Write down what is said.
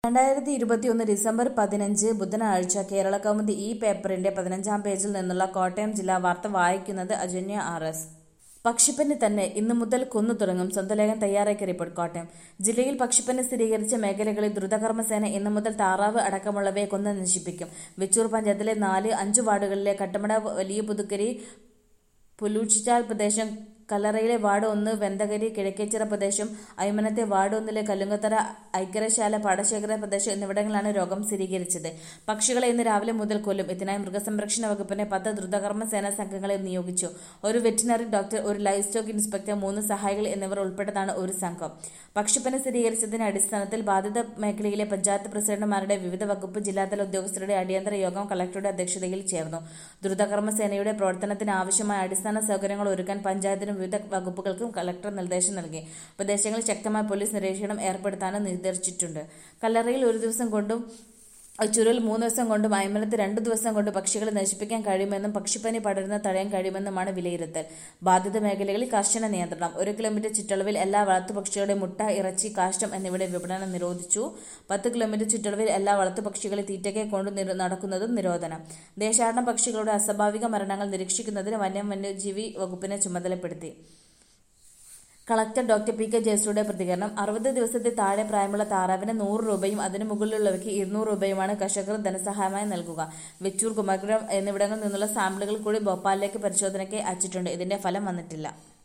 രണ്ടായിരത്തി ഇരുപത്തിയൊന്ന് ഡിസംബർ പതിനഞ്ച് ബുധനാഴ്ച കേരളകൗമുദി ഈ പേപ്പറിന്റെ പതിനഞ്ചാം പേജിൽ നിന്നുള്ള കോട്ടയം ജില്ലാ വാർത്ത വായിക്കുന്നത് അജന്യ ആർ എസ് പക്ഷിപ്പനി തന്നെ ഇന്നു മുതൽ കൊന്നു തുടങ്ങും സ്വന്തം ലേഖനം തയ്യാറാക്കിയ റിപ്പോർട്ട് കോട്ടയം ജില്ലയിൽ പക്ഷിപ്പനി സ്ഥിരീകരിച്ച മേഖലകളിൽ ദ്രുതകർമ്മസേന ഇന്നു മുതൽ താറാവ് അടക്കമുള്ളവയെ കൊന്ന് നശിപ്പിക്കും വെച്ചൂർ പഞ്ചായത്തിലെ നാല് അഞ്ച് വാർഡുകളിലെ കട്ടമട വലിയ പുതുക്കരി പുലൂച്ചിച്ചാൽ പ്രദേശം കല്ലറയിലെ വാർഡ് ഒന്ന് വെന്തകരി കിഴക്കേച്ചിറ പ്രദേശം അയ്മനത്തെ വാർഡ് ഒന്നിലെ കല്ലുങ്കത്തറ ഐക്കരശാല പാടശേഖര പ്രദേശം എന്നിവിടങ്ങളിലാണ് രോഗം സ്ഥിരീകരിച്ചത് പക്ഷികളെ ഇന്ന് രാവിലെ മുതൽ കൊല്ലും ഇതിനായി മൃഗസംരക്ഷണ വകുപ്പിന്റെ പത്ത് ദ്രുതകർമ്മ സേനാ സംഘങ്ങളെ നിയോഗിച്ചു ഒരു വെറ്റിനറി ഡോക്ടർ ഒരു ലൈഫ് സ്റ്റോക്ക് ഇൻസ്പെക്ടർ മൂന്ന് സഹായികൾ എന്നിവർ ഉൾപ്പെട്ടതാണ് ഒരു സംഘം പക്ഷിപ്പനി സ്ഥിരീകരിച്ചതിന്റെ അടിസ്ഥാനത്തിൽ ബാധിത മേഖലയിലെ പഞ്ചായത്ത് പ്രസിഡന്റുമാരുടെ വിവിധ വകുപ്പ് ജില്ലാതല ഉദ്യോഗസ്ഥരുടെ അടിയന്തര യോഗം കളക്ടറുടെ അധ്യക്ഷതയിൽ ചേർന്നു ദ്രുതകർമ്മ സേനയുടെ പ്രവർത്തനത്തിന് ആവശ്യമായ അടിസ്ഥാന സൗകര്യങ്ങൾ ഒരുക്കാൻ പഞ്ചായത്തിനും വിവിധ വകുപ്പുകൾക്കും കളക്ടർ നിർദ്ദേശം നൽകി പ്രദേശങ്ങളിൽ ശക്തമായ പോലീസ് നിരീക്ഷണം ഏർപ്പെടുത്താനും നിർദ്ദേശിച്ചിട്ടുണ്ട് കല്ലറയിൽ ഒരു ദിവസം കൊണ്ടും ചുരുൾ മൂന്ന് ദിവസം കൊണ്ടും അയമലത്ത് രണ്ടു ദിവസം കൊണ്ട് പക്ഷികളെ നശിപ്പിക്കാൻ കഴിയുമെന്നും പക്ഷിപ്പനി പടരുന്ന തടയാൻ കഴിയുമെന്നുമാണ് വിലയിരുത്തൽ ബാധിത മേഖലകളിൽ കർശന നിയന്ത്രണം ഒരു കിലോമീറ്റർ ചുറ്റളവിൽ എല്ലാ വളർത്തുപക്ഷികളുടെ മുട്ട ഇറച്ചി കാഷ്ടം എന്നിവയുടെ വിപണനം നിരോധിച്ചു പത്ത് കിലോമീറ്റർ ചുറ്റളവിൽ എല്ലാ വളർത്തുപക്ഷികളെ തീറ്റയ്ക്ക് കൊണ്ട് നിര- നടക്കുന്നതും നിരോധനം ദേശാടന പക്ഷികളുടെ അസ്വാഭാവിക മരണങ്ങൾ നിരീക്ഷിക്കുന്നതിന് വന്യം വന്യജീവി വകുപ്പിനെ ചുമതലപ്പെടുത്തി കളക്ടർ ഡോക്ടർ പി കെ ജയശ്രീയുടെ പ്രതികരണം അറുപത് ദിവസത്തെ താഴെ പ്രായമുള്ള താറാവിന് നൂറ് രൂപയും അതിനു മുകളിലുള്ളവയ്ക്ക് ഇരുന്നൂറ് രൂപയുമാണ് കർഷകർ ധനസഹായമായി നൽകുക വെച്ചൂർ കുമരകം എന്നിവിടങ്ങളിൽ നിന്നുള്ള സാമ്പിളുകൾ കൂടി ഭോപ്പാലിലേക്ക് പരിശോധനയ്ക്ക് അയച്ചിട്ടുണ്ട് ഇതിന്റെ ഫലം വന്നിട്ടില്ല